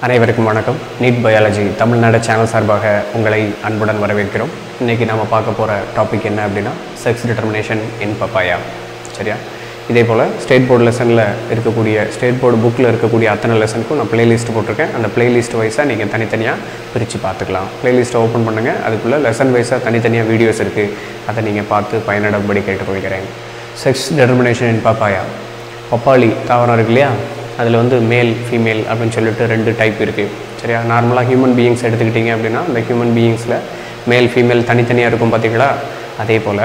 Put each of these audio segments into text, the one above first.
அனைவருக்கும் வணக்கம் NEET biology Tamil Nadu channel சார்பாக உங்களை அன்புடன் வரவேற்கிறோம் இன்றைக்கி நம்ம பார்க்க போகிற டாபிக் என்ன அப்படின்னா செக்ஸ் டிட்டர்மினேஷன் இன் பப்பாயா சரியா இதே போல் ஸ்டேட் போர்டு லெசனில் இருக்கக்கூடிய ஸ்டேட் போர்டு புக்கில் இருக்கக்கூடிய அத்தனை லெசனுக்கும் நான் பிளேலிஸ்ட் போட்டிருக்கேன் அந்த பிளேலிஸ்ட் வைஸாக நீங்கள் தனித்தனியாக பிரித்து பார்த்துக்கலாம் பிளேலிஸ்ட்டை ஓப்பன் பண்ணுங்கள் அதுக்குள்ளே லெசன் வைஸாக தனித்தனியாக வீடியோஸ் இருக்குது அதை நீங்கள் பார்த்து பயனிடும்படி கேட்டுக்கொள்கிறேன் செக்ஸ் டிட்டர்மினேஷன் இன் பப்பாயா பப்பாளி தாவரம் இருக்கு இல்லையா அதில் வந்து மேல் ஃபீமேல் அப்படின்னு சொல்லிட்டு ரெண்டு டைப் இருக்குது சரியா நார்மலாக ஹியூமன் பீயிங்ஸ் எடுத்துக்கிட்டிங்க அப்படின்னா அந்த ஹியூமன் பீயிங்ஸில் மேல் ஃபீமேல் தனித்தனியாக இருக்கும் பார்த்தீங்களா அதே போல்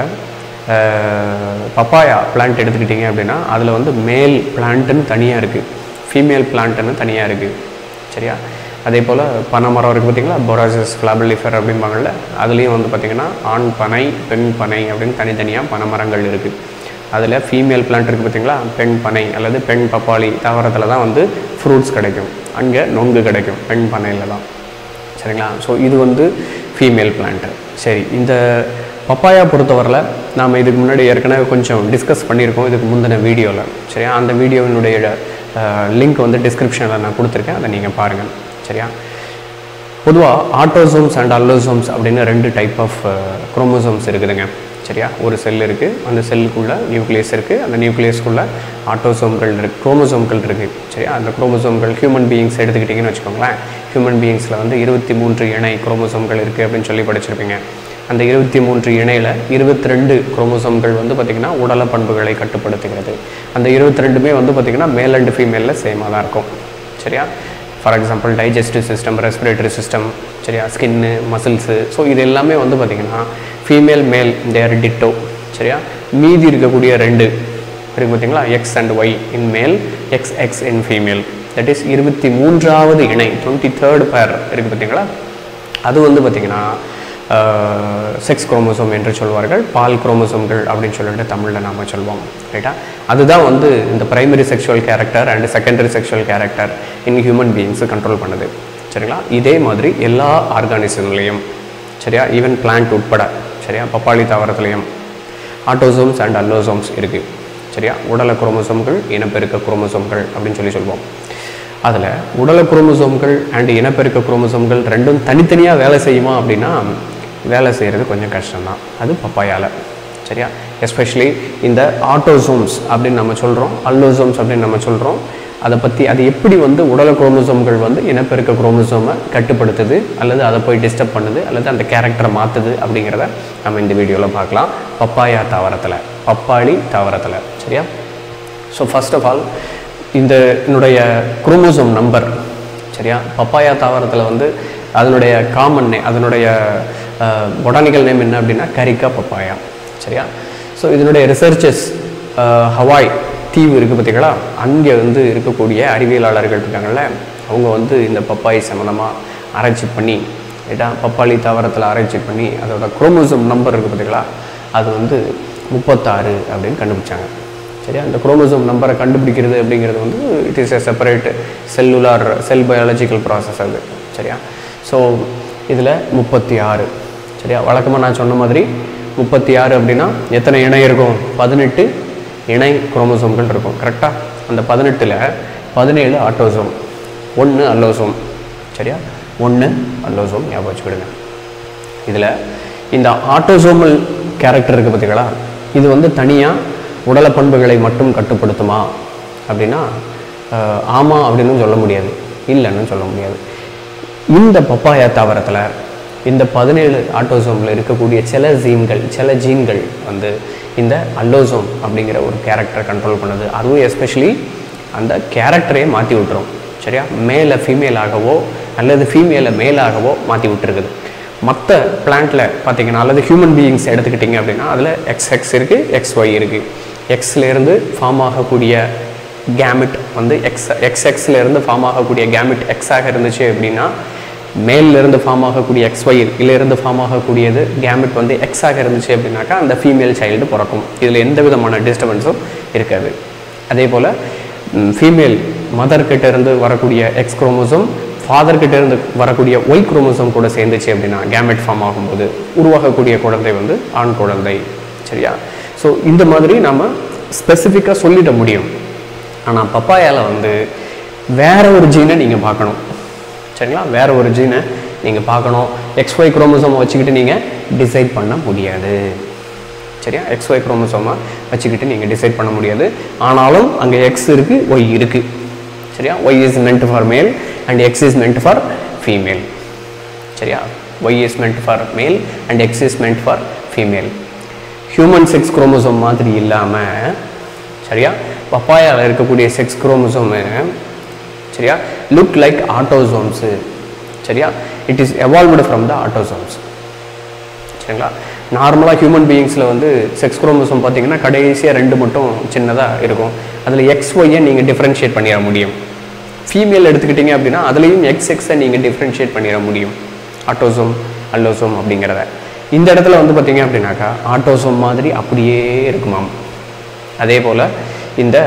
பப்பாயா பிளான்ட் எடுத்துக்கிட்டிங்க அப்படின்னா அதில் வந்து மேல் பிளான்ட்டுன்னு தனியாக இருக்குது ஃபீமேல் பிளான்ட்டுன்னு தனியாக இருக்குது சரியா அதே போல் பனை மரம் இருக்குது பார்த்தீங்களா பொராசஸ் ஃப்ளாபிலிஃபர் அப்படிம்பாங்கள்ல அதுலேயும் வந்து பார்த்திங்கன்னா ஆண் பனை பெண் பனை அப்படின்னு தனித்தனியாக பனை மரங்கள் இருக்குது அதில் ஃபீமேல் பிளான்ட் இருக்குது பார்த்தீங்களா பெண் பனை அல்லது பெண் பப்பாளி தாவரத்தில் தான் வந்து ஃப்ரூட்ஸ் கிடைக்கும் அங்கே நொங்கு கிடைக்கும் பெண் பனையில் தான் சரிங்களா ஸோ இது வந்து ஃபீமேல் பிளான்ட்டு சரி இந்த பப்பாயா பொறுத்தவரையில் நாம் இதுக்கு முன்னாடி ஏற்கனவே கொஞ்சம் டிஸ்கஸ் பண்ணியிருக்கோம் இதுக்கு முந்தின வீடியோவில் சரியா அந்த வீடியோவினுடைய லிங்க் வந்து டிஸ்கிரிப்ஷனில் நான் கொடுத்துருக்கேன் அதை நீங்கள் பாருங்கள் சரியா பொதுவாக ஆட்டோசோம்ஸ் அண்ட் அல்லோசோம்ஸ் அப்படின்னு ரெண்டு டைப் ஆஃப் குரோமோசோம்ஸ் இருக்குதுங்க சரியா ஒரு செல் இருக்குது அந்த செல்லுக்குள்ளே நியூக்ளியஸ் இருக்குது அந்த நியூக்ளியஸ்க்குள்ளே ஆட்டோசோம்கள் இருக்குது குரோமோசோம்கள் இருக்குது சரியா அந்த குரோமோசோம்கள் ஹியூமன் பீயிங்ஸ் எடுத்துக்கிட்டிங்கன்னு வச்சுக்கோங்களேன் ஹியூமன் பீயிங்ஸில் வந்து இருபத்தி மூன்று இணை குரோமோசோம்கள் இருக்குது அப்படின்னு சொல்லி படிச்சிருப்பீங்க அந்த இருபத்தி மூன்று இணையில் இருபத்தி ரெண்டு குரோமோசோம்கள் வந்து பார்த்திங்கன்னா உடல பண்புகளை கட்டுப்படுத்துகிறது அந்த இருபத்தி ரெண்டுமே வந்து பார்த்திங்கன்னா மேல் அண்ட் ஃபீமேலில் சேமாக தான் இருக்கும் சரியா for example digestive system respiratory system சரியா ஸ்கின்னு மசில்ஸு ஸோ இது எல்லாமே வந்து பார்த்திங்கன்னா ஃபீமேல் மேல் தேர் டிட்டோ சரியா மீதி இருக்கக்கூடிய ரெண்டு இருக்கு பார்த்தீங்களா X and Y in male X X in female that is இருபத்தி மூன்றாவது இணை டுவெண்ட்டி தேர்ட் பேர் இருக்குது பார்த்தீங்களா அது வந்து பார்த்திங்கன்னா செக்ஸ் குரோமோசோம் என்று சொல்வார்கள் பால் குரோமோசோம்கள் அப்படின்னு சொல்லிட்டு தமிழில் நாம் சொல்வோம் ரைட்டா அதுதான் வந்து இந்த primary sexual character and secondary sexual character in human beings control பண்ணுது சரிங்களா இதே மாதிரி எல்லா ஆர்கானிசம்லேயும் சரியா ஈவன் பிளான்ட் உட்பட சரியா பப்பாளி தாவரத்துலேயும் ஆட்டோசோம்ஸ் அண்ட் அல்லோசோம்ஸ் இருக்குது சரியா உடல குரோமோசோம்கள் இனப்பெருக்க குரோமோசோம்கள் அப்படின்னு சொல்லி சொல்வோம் அதில் உடல குரோமோசோம்கள் அண்ட் இனப்பெருக்க குரோமோசோம்கள் ரெண்டும் தனித்தனியாக வேலை செய்யுமா அப்படின்னா வேலை செய்கிறது கொஞ்சம் கஷ்டம்தான் அது பப்பாயால் சரியா எஸ்பெஷலி இந்த ஆட்டோசோம்ஸ் அப்படின்னு நம்ம சொல்கிறோம் அல்லோசோம்ஸ் அப்படின்னு நம்ம சொல்கிறோம் அதை பற்றி அது எப்படி வந்து உடல குரோமோசோம்கள் வந்து இனப்பெருக்க குரோமோசோமை கட்டுப்படுத்துது அல்லது அதை போய் டிஸ்டர்ப் பண்ணுது அல்லது அந்த கேரக்டரை மாற்றுது அப்படிங்கிறத நம்ம இந்த வீடியோவில் பார்க்கலாம் பப்பாயா தாவரத்தில் பப்பாளி தாவரத்தில் சரியா ஸோ ஃபர்ஸ்ட் ஆஃப் ஆல் இந்த என்னுடைய குரோமோசோம் நம்பர் சரியா பப்பாயா தாவரத்தில் வந்து அதனுடைய காமன் நே அதனுடைய பொட்டானிக்கல் நேம் என்ன அப்படின்னா கரிக்கா பப்பாயா சரியா ஸோ இதனுடைய ரிசர்ச்சஸ் ஹவாய் தீவு இருக்குது பார்த்தீங்களா அங்கே வந்து இருக்கக்கூடிய அறிவியலாளர்கள் இருக்காங்கல்ல அவங்க வந்து இந்த பப்பாய் சம்மந்தமாக ஆராய்ச்சி பண்ணி ரைட்டா பப்பாளி தாவரத்தில் ஆராய்ச்சி பண்ணி அதோட குரோமோசோம் நம்பர் இருக்குது பார்த்தீங்களா அது வந்து முப்பத்தாறு அப்படின்னு கண்டுபிடிச்சாங்க சரியா அந்த குரோமோசோம் நம்பரை கண்டுபிடிக்கிறது அப்படிங்கிறது வந்து it is a separate cellular cell biological process அது சரியா ஸோ இதில் முப்பத்தி ஆறு சரியா வழக்கமாக நான் சொன்ன மாதிரி முப்பத்தி ஆறு அப்படின்னா எத்தனை இணை இருக்கும் பதினெட்டு இணை குரோமோசோம்கள் இருக்கும் கரெக்டாக அந்த பதினெட்டில் பதினேழு ஆட்டோசோம் ஒன்று அல்லோசோம் சரியா ஒன்று அல்லோசோம் ஞாபகம் வச்சுக்கிடுங்க இதில் இந்த ஆட்டோசோமல் கேரக்டர் இருக்குது பார்த்தீங்களா இது வந்து தனியாக உடல பண்புகளை மட்டும் கட்டுப்படுத்துமா அப்படின்னா ஆமாம் அப்படின்னு சொல்ல முடியாது இல்லைன்னு சொல்ல முடியாது இந்த பப்பாயா தாவரத்தில் இந்த பதினேழு ஆட்டோசோமில் இருக்கக்கூடிய சில ஜீன்கள் சில ஜீன்கள் வந்து இந்த அல்லோசோம் அப்படிங்கிற ஒரு கேரக்டர் கண்ட்ரோல் பண்ணுது அதுவும் எஸ்பெஷலி அந்த கேரக்டரையே மாற்றி விட்டுரும் சரியா மேலே ஃபீமேலாகவோ அல்லது ஃபீமேலை மேலாகவோ மாற்றி விட்டுருக்குது மற்ற பிளான்ட்டில் பார்த்தீங்கன்னா அல்லது ஹியூமன் பீயிங்ஸ் எடுத்துக்கிட்டிங்க அப்படின்னா அதில் எக்ஸ் எக்ஸ் இருக்குது எக்ஸ் ஒய் இருக்குது எக்ஸ்லேருந்து ஃபார்ம் ஆகக்கூடிய கேமிட் வந்து எக்ஸ் எக்ஸ் எக்ஸ்லேருந்து ஃபார்ம் ஆகக்கூடிய கேமிட் எக்ஸாக இருந்துச்சு அப்படின்னா மேல்லேருந்து ஃபார்ம் ஆகக்கூடிய எக்ஸ் ஒய் இருந்து ஃபார்ம் ஆகக்கூடியது கேமிட் வந்து எக்ஸாக இருந்துச்சு அப்படின்னாக்கா அந்த ஃபீமேல் சைல்டு பிறக்கும் இதில் எந்த விதமான டிஸ்டர்பன்ஸும் இருக்காது அதே போல் ஃபீமேல் மதர்கிட்ட இருந்து வரக்கூடிய எக்ஸ் குரோமோசோம் ஃபாதர்கிட்ட இருந்து வரக்கூடிய ஒய் குரோமோசோம் கூட சேர்ந்துச்சு அப்படின்னா கேமெட் ஃபார்ம் ஆகும்போது உருவாகக்கூடிய குழந்தை வந்து ஆண் குழந்தை சரியா ஸோ இந்த மாதிரி நம்ம ஸ்பெசிஃபிக்காக சொல்லிட முடியும் ஆனால் பப்பாயால வந்து வேற ஒரு ஜீனை நீங்கள் பார்க்கணும் சரிங்களா வேற ஒரு ஜீனை நீங்கள் பார்க்கணும் எக்ஸ் ஒய் குரோமோசோமை வச்சுக்கிட்டு நீங்கள் டிசைட் பண்ண முடியாது சரியா எக்ஸ் ஒய் குரோமோசோமை வச்சுக்கிட்டு நீங்கள் டிசைட் பண்ண முடியாது ஆனாலும் அங்கே எக்ஸ் இருக்குது ஒய் இருக்குது சரியா Y is meant for male and X is meant for female சரியா Y is meant for male and X is meant for female human sex chromosome மாதிரி இல்லாமல் சரியா பப்பாயாவில் இருக்கக்கூடிய செக்ஸ் குரோமோசோமு சரியா லுக் லைக் ஆட்டோசோம்ஸு சரியா it is evolved from the autosomes சரிங்களா நார்மலாக ஹியூமன் பீயிங்ஸில் வந்து செக்ஸ் குரோமோசோம் பார்த்தீங்கன்னா கடைசியாக ரெண்டு மட்டும் சின்னதாக இருக்கும் அதில் எக்ஸ் ஒய்யை நீங்கள் டிஃப்ரென்ஷியேட் பண்ணிட முடியும் ஃபீமேல் எடுத்துக்கிட்டீங்க அப்படின்னா அதுலேயும் எக்ஸ் எக்ஸை நீங்கள் டிஃப்ரென்ஷியேட் பண்ணிட முடியும் ஆட்டோசோம் அல்லோசோம் அப்படிங்கிறத இந்த இடத்துல வந்து பார்த்தீங்க அப்படின்னாக்கா ஆட்டோசோம் மாதிரி அப்படியே இருக்குமாம் அதே போல் இந்த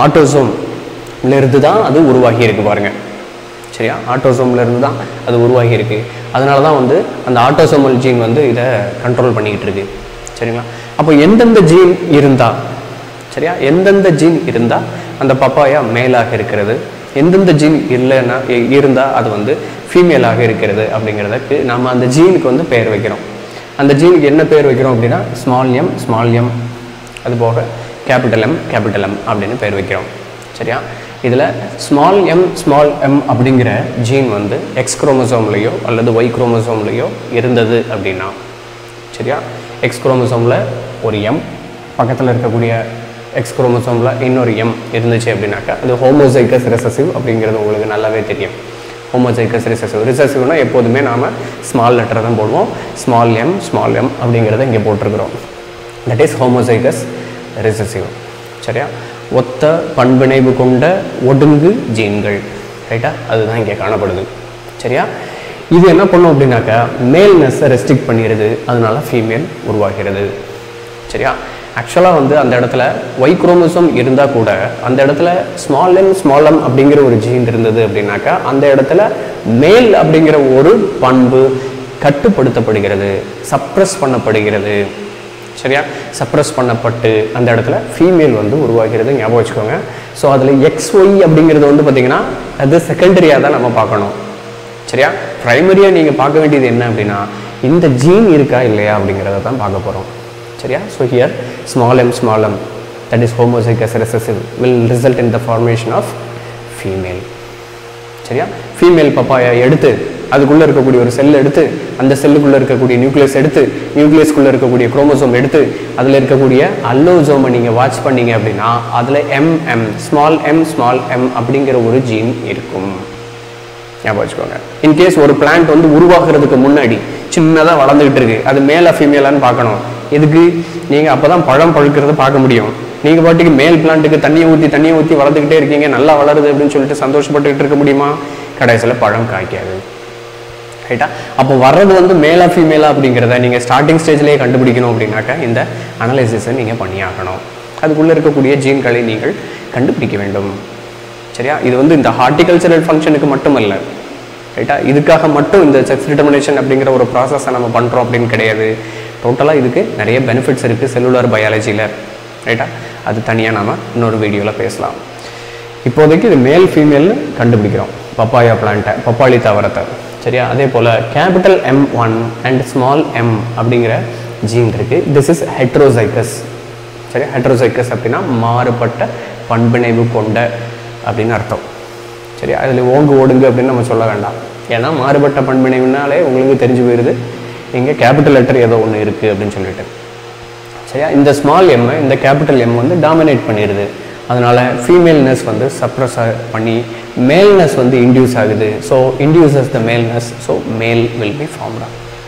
ஆட்டோசோம்ல இருந்து தான் அது உருவாகி இருக்கு பாருங்க சரியா ஆட்டோசோம்ல இருந்து தான் அது உருவாகி இருக்கு அதனால தான் வந்து அந்த ஆட்டோசோமல் ஜீன் வந்து இதை கண்ட்ரோல் பண்ணிக்கிட்டு இருக்கு சரிங்களா அப்போ எந்தெந்த ஜீன் இருந்தா சரியா எந்தெந்த ஜீன் இருந்தா அந்த பப்பாயா மேலாக இருக்கிறது எந்தெந்த ஜீன் இல்லைன்னா இ- இருந்தா அது வந்து ஃபீமேலாக இருக்கிறது அப்படிங்கிறதுக்கு நாம அந்த ஜீனுக்கு வந்து பெயர் வைக்கிறோம் அந்த ஜீனுக்கு என்ன பேர் வைக்கிறோம் அப்படின்னா ஸ்மால் எம் ஸ்மால் எம் அது போக கேபிட்டல் எம் கேபிட்டல் எம் அப்படின்னு பேர் வைக்கிறோம் சரியா இதில் ஸ்மால் எம் ஸ்மால் எம் அப்படிங்கிற ஜீன் வந்து எக்ஸ் குரோமோசோம்லேயோ அல்லது ஒய் குரோமோசோம்லேயோ இருந்தது அப்படின்னா சரியா எக்ஸ் குரோமோசோமில் ஒரு எம் பக்கத்தில் இருக்கக்கூடிய எக்ஸ் குரோமோசோமில் இன்னொரு எம் இருந்துச்சு அப்படின்னாக்கா அது ஹோமோசைக்கஸ் ரெசசிவ் அப்படிங்கிறது உங்களுக்கு நல்லாவே தெரியும் ஹோமோசைக்கஸ் ரிசசிவ் ரிசசிவ்னா எப்போதுமே நாம் ஸ்மால் லெட்டர் தான் போடுவோம் ஸ்மால் எம் ஸ்மால் எம் அப்படிங்கிறத இங்கே போட்டிருக்கிறோம் தட் இஸ் ஹோமோசைகஸ் ரிசசிவ் சரியா ஒத்த பண்பிணைவு கொண்ட ஒடுங்கு ஜீன்கள் ரைட்டா அதுதான் இங்கே காணப்படுது சரியா இது என்ன பண்ணும் அப்படின்னாக்கா மேல்னஸை ரெஸ்ட்ரிக்ட் பண்ணிடுது அதனால ஃபீமேல் உருவாகிறது சரியா ஆக்சுவலாக வந்து அந்த இடத்துல ஒய் குரோமோசோம் இருந்தால் கூட அந்த இடத்துல ஸ்மால் எம் ஸ்மால் எம் அப்படிங்கிற ஒரு ஜீன் இருந்தது அப்படின்னாக்கா அந்த இடத்துல மேல் அப்படிங்கிற ஒரு பண்பு கட்டுப்படுத்தப்படுகிறது சப்ரஸ் பண்ணப்படுகிறது சரியா சப்ரஸ் பண்ணப்பட்டு அந்த இடத்துல ஃபீமேல் வந்து உருவாகிறது ஞாபகம் வச்சுக்கோங்க ஸோ அதில் எக்ஸ் ஒய் அப்படிங்கிறது வந்து பார்த்தீங்கன்னா அது செகண்டரியாக தான் நம்ம பார்க்கணும் சரியா ப்ரைமரியாக நீங்கள் பார்க்க வேண்டியது என்ன அப்படின்னா இந்த ஜீன் இருக்கா இல்லையா அப்படிங்கிறத தான் பார்க்க போகிறோம் சரியா so here small M small M that is homozygous recessive will result in the formation of female சரியா ஃபீமேல் பப்பாயா எடுத்து அதுக்குள்ளே இருக்கக்கூடிய ஒரு செல் எடுத்து அந்த செல்லுக்குள்ளே இருக்கக்கூடிய நியூக்ளியஸ் எடுத்து நியூக்ளியஸ்குள்ளே இருக்கக்கூடிய குரோமோசோம் எடுத்து அதில் இருக்கக்கூடிய அல்லோசோமை நீங்கள் வாட்ச் பண்ணீங்க அப்படின்னா அதில் M M small M small M அப்படிங்கிற ஒரு ஜீன் இருக்கும் ஞாபகம் வச்சுக்கோங்க இன்கேஸ் ஒரு பிளான்ட் வந்து உருவாகிறதுக்கு முன்னாடி சின்னதாக வளர்ந்துகிட்டு இருக்கு அது மேலே ஃபீமேலான்னு பார்க்கணும் எதுக்கு நீங்கள் அப்போ தான் பழம் பழுக்கிறத பார்க்க முடியும் நீங்கள் பாட்டுக்கு மேல் பிளான்ட்டுக்கு தண்ணியை ஊற்றி தண்ணியை ஊற்றி வளர்த்துக்கிட்டே இருக்கீங்க நல்லா வளருது அப்படின்னு சொல்லிட்டு சந்தோஷப்பட்டுக்கிட்டு இருக்க முடியுமா கடைசியில் பழம் காய்க்காது ரைட்டா அப்போ வர்றது வந்து மேலா ஃபீமேலா அப்படிங்கிறத நீங்கள் ஸ்டார்டிங் ஸ்டேஜ்லேயே கண்டுபிடிக்கணும் அப்படின்னாக்கா இந்த அனலைசிஸை நீங்கள் பண்ணியாகணும் அதுக்குள்ளே இருக்கக்கூடிய ஜீன்களை நீங்கள் கண்டுபிடிக்க வேண்டும் சரியா இது வந்து இந்த ஹார்டிகல்ச்சரல் ஃபங்க்ஷனுக்கு மட்டும் இல்லை ரைட்டா இதுக்காக மட்டும் இந்த செக்ஸ் டிட்டர்மினேஷன் அப்படிங்கிற ஒரு ப்ராசஸை நம்ம பண்ணுறோம் அப்படின்னு கிடையாது டோட்டலாக இதுக்கு நிறைய பெனிஃபிட்ஸ் இருக்குது செல்லுலார் பயாலஜியில் ரைட்டா அது தனியாக நாம இன்னொரு வீடியோவில் பேசலாம் இப்போதைக்கு இது மேல் ஃபீமேல்னு கண்டுபிடிக்கிறோம் பப்பாயா பிளான்ட்டை பப்பாளி தாவரத்தை சரியா அதே போல் capital M one and small M அப்படிங்கிற ஜீன் இருக்குது திஸ் இஸ் ஹெட்ரோசைக்கஸ் சரி ஹெட்ரோசைக்கஸ் அப்படின்னா மாறுபட்ட பண்பிணைவு கொண்ட அப்படின்னு அர்த்தம் சரி அதில் ஓங்கு ஓடுங்க அப்படின்னு நம்ம சொல்ல வேண்டாம் ஏன்னா மாறுபட்ட பண்பிணைவுனாலே உங்களுக்கு தெரிஞ்சு போயிடுது இங்கே கேபிட்டல் லெட்டர் ஏதோ ஒன்று இருக்குது அப்படின்னு சொல்லிட்டு சரியா இந்த ஸ்மால் எம் இந்த கேபிட்டல் எம் வந்து டாமினேட் பண்ணிடுது அதனால ஃபீமேல்னஸ் வந்து சப்ரஸ் பண்ணி மேல்னஸ் வந்து இன்டியூஸ் ஆகுது so induces the maleness so male will be ஃபார்ம்டா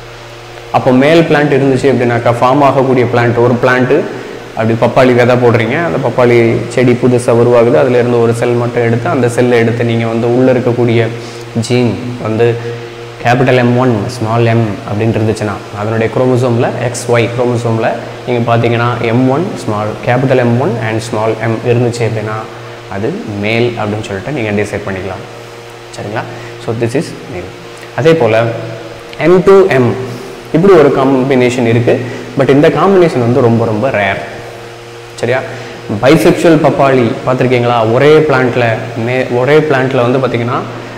அப்போ மேல் பிளான்ட் இருந்துச்சு அப்படின்னாக்கா ஃபார்ம் ஆகக்கூடிய பிளான்ட் ஒரு பிளான்ட்டு அப்படி பப்பாளி விதை போடுறீங்க அந்த பப்பாளி செடி புதுசாக உருவாகுது அதுல இருந்து ஒரு செல் மட்டும் எடுத்து அந்த செல்லை எடுத்து நீங்கள் வந்து உள்ளே இருக்கக்கூடிய ஜீன் வந்து capital M one small M அப்படின்னு இருந்துச்சுன்னா அதனுடைய குரோமோசோமில் எக்ஸ் ஒய் குரோமோசோமில் நீங்கள் பார்த்தீங்கன்னா M one small capital M one and small M இருந்துச்சு அப்படின்னா அது மேல் அப்படின்னு சொல்லிட்டு நீங்கள் டிசைட் பண்ணிக்கலாம் சரிங்களா ஸோ திஸ் இஸ் மேல் அதே போல் எம் டு எம் இப்படி ஒரு காம்பினேஷன் இருக்குது பட் இந்த காம்பினேஷன் வந்து ரொம்ப ரொம்ப ரேர் சரியா பைசெக்சுவல் பப்பாளி பார்த்துருக்கீங்களா ஒரே பிளான்ட்டில் மே ஒரே பிளான்ட்டில் வந்து பார்த்தீங்கன்னா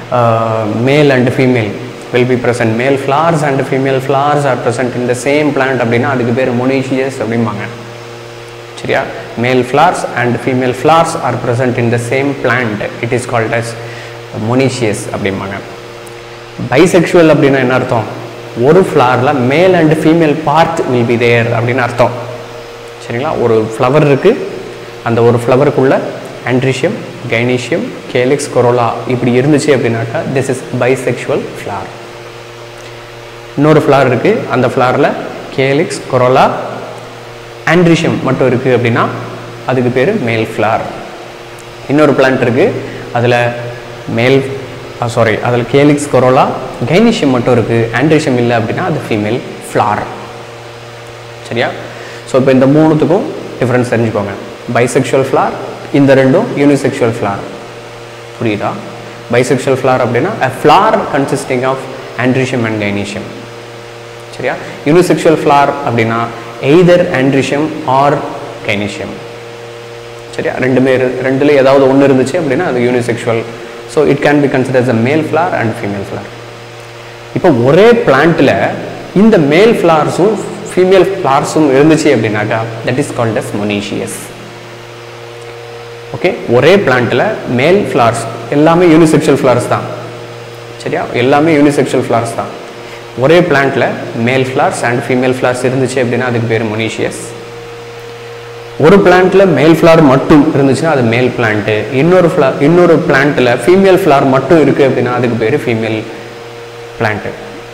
male and female will be present male flowers and female flowers are present in the same plant அப்படின்னா அதுக்கு பேர் மொனீஷியஸ் அப்படிம்பாங்க சரியா male flowers and female flowers are present in the same plant it is called as monoecious அப்படிம்பாங்க bisexual அப்படின்னா என்ன அர்த்தம் ஒரு ஃப்ளாரில் male and female part will be there அப்படின்னு அர்த்தம் சரிங்களா ஒரு ஃப்ளவர் இருக்குது அந்த ஒரு ஃப்ளவருக்குள்ள ஆண்ட்ரிஷியம் கைனீஷியம் கேலிக்ஸ் கொரோலா இப்படி இருந்துச்சு அப்படின்னாக்கா திஸ் இஸ் பைசெக்ஷுவல் ஃப்ளார் இன்னொரு ஃப்ளார் இருக்குது அந்த ஃப்ளாரில் கேலிக்ஸ் கொரோலா ஆண்ட்ரிஷியம் மட்டும் இருக்குது அப்படின்னா அதுக்கு பேர் மேல் ஃப்ளார் இன்னொரு பிளான்ட் இருக்குது அதில் மேல் சாரி அதில் கேலிக்ஸ் கொரோலா கைனிஷியம் மட்டும் இருக்குது ஆண்ட்ரிஷியம் இல்லை அப்படின்னா அது ஃபீமேல் ஃப்ளார் சரியா ஸோ இப்போ இந்த மூணுத்துக்கும் டிஃப்ரென்ஸ் தெரிஞ்சுக்கோங்க பைசெக்ஷுவல் ஃப்ளார் இந்த ரெண்டும் யூனிசெக்ஷுவல் ஃப்ளார் புரியுதா பைசெக்ஷுவல் ஃப்ளார் அப்படின்னா a flower consisting of androecium and gynoecium சரியா யூனிசெக்ஷுவல் ஃப்ளார் அப்படின்னா எய்தர் ஆண்ட்ரிஷியம் ஆர் கைனிஷியம் சரியா ரெண்டுமே இரு ரெண்டுல ஏதாவது ஒன்று இருந்துச்சு அப்படின்னா அது unisexual so it can be considers a male flower and female flower இப்போ ஒரே பிளான்ட்டில் இந்த மேல் ஃப்ளார்ஸும் ஃபீமேல் ஃப்ளார்ஸும் இருந்துச்சு அப்படின்னாக்கா that is called as monoecious okay ஒரே பிளான்ட்டில் மேல் ஃப்ளார்ஸ் எல்லாமே யூனிசெக்ஷுவல் ஃப்ளார்ஸ் தான் சரியா எல்லாமே யூனிசெக்ஷுவல் ஃப்ளார்ஸ் தான் ஒரே பிளான்ட்டில் மேல் ஃப்ளார்ஸ் அண்ட் ஃபீமேல் ஃப்ளார்ஸ் இருந்துச்சு அப்படின்னா அதுக்கு பேர் மொனீஷியஸ் ஒரு பிளான்ட்டில் மேல் ஃப்ளார் மட்டும் இருந்துச்சுன்னா அது மேல் பிளான்ட்டு இன்னொரு ஃப்ளா இன்னொரு பிளான்ட்டில் ஃபீமேல் ஃப்ளார் மட்டும் இருக்குது அப்படின்னா அதுக்கு பேர் ஃபீமேல் பிளான்ட்டு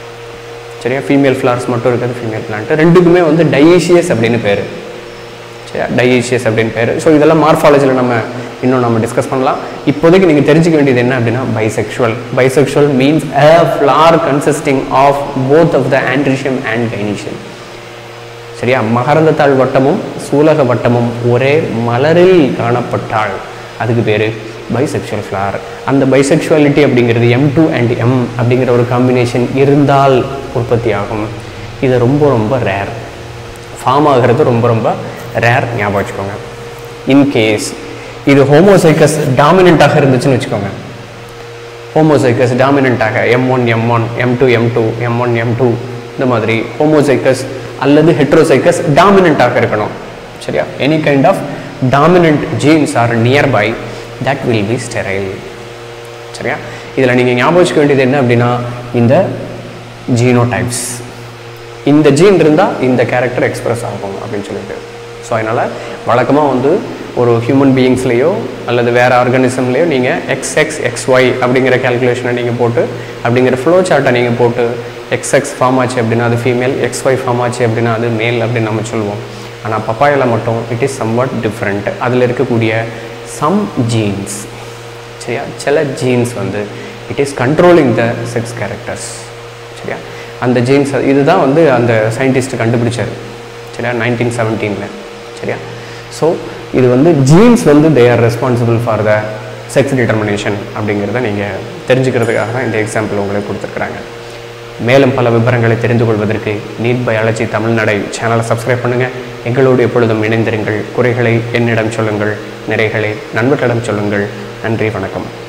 சரியா ஃபீமேல் ஃப்ளார்ஸ் மட்டும் இருக்கிறது ஃபீமேல் பிளான்ட்டு ரெண்டுக்குமே வந்து டைஈஷியஸ் அப்படின்னு பேர் சரியா டைஈஷியஸ் அப்படின்னு பேர் ஸோ இதெல்லாம் மார்ஃபாலஜியில் நம்ம இன்னும் நம்ம டிஸ்கஸ் பண்ணலாம் இப்போதைக்கு நீங்கள் தெரிஞ்சுக்க வேண்டியது என்ன அப்படின்னா bisexual bisexual means a flower consisting of both of the androecium and gynoecium சரியா மகரந்தத்தாள் வட்டமும் சூலக வட்டமும் ஒரே மலரில் காணப்பட்டால் அதுக்கு பேர் பைசெக்ஷுவல் ஃப்ளார் அந்த பைசெக்ஷுவாலிட்டி அப்படிங்கிறது எம் டூ அண்ட் எம் அப்படிங்கிற ஒரு காம்பினேஷன் இருந்தால் உற்பத்தி ஆகும் இது ரொம்ப ரொம்ப ரேர் ஃபார்ம் ஆகிறது ரொம்ப ரொம்ப ரேர் ஞாபகம் வச்சுக்கோங்க இன்கேஸ் இது ஹோமோசைக்கஸ் டாமினண்ட்டாக இருந்துச்சுன்னு வச்சுக்கோங்க ஹோமோசைக்கஸ் டாமினண்ட்டாக M one M one M two M two M one M two இந்த மாதிரி ஹோமோசைக்கஸ் அல்லது ஹெட்ரோசைக்கஸ் டாமினண்ட்டாக இருக்கணும் சரியா any kind of dominant genes are nearby that will be sterile சரியா இதில் நீங்கள் ஞாபகம் வச்சுக்க வேண்டியது என்ன அப்படின்னா இந்த ஜீனோடைப்ஸ் இந்த ஜீன் இருந்தால் இந்த கேரக்டர் எக்ஸ்பிரஸ் ஆகும் அப்படின்னு சொல்லிட்டு ஸோ அதனால் வழக்கமாக வந்து ஒரு ஹியூமன் பீயிங்ஸ்லேயோ அல்லது வேறு ஆர்கானிசம்லேயோ நீங்கள் எக்ஸ் எக்ஸ் எக்ஸ் ஒய் அப்படிங்கிற கேல்குலேஷனை நீங்கள் போட்டு அப்படிங்கிற ஃப்ளோ சார்ட்டை நீங்கள் போட்டு எக்ஸ் எக்ஸ் ஃபார்ம் ஆச்சு அப்படின்னா அது ஃபீமேல் எக்ஸ் ஒய் ஃபார்ம் ஆச்சு அப்படின்னா அது மேல் அப்படின்னு நம்ம சொல்லுவோம் ஆனால் பப்பாயில் மட்டும் இட் இஸ் சம்வாட் டிஃப்ரெண்ட் அதில் இருக்கக்கூடிய சம் ஜீன்ஸ் சரியா சில ஜீன்ஸ் வந்து it is controlling the sex characters சரியா அந்த ஜீன்ஸ் இதுதான் வந்து அந்த சயின்டிஸ்ட் கண்டுபிடிச்சாரு சரியா நைன்டீன் செவன்டீனில் சரியா ஸோ இது வந்து ஜீன்ஸ் வந்து they are responsible for the sex determination அப்படிங்கிறத நீங்கள் தெரிஞ்சுக்கிறதுக்காக தான் இந்த எக்ஸாம்பிள் உங்களுக்கு கொடுத்துருக்குறாங்க மேலும் பல விவரங்களை தெரிந்து கொள்வதற்கு நீட் பயாலஜி தமிழ்நடை சேனலை சப்ஸ்கிரைப் பண்ணுங்கள் எங்களோடு எப்பொழுதும் இணைந்திருங்கள் குறைகளை என்னிடம் சொல்லுங்கள் நிறைகளை நண்பர்களிடம் சொல்லுங்கள் நன்றி வணக்கம்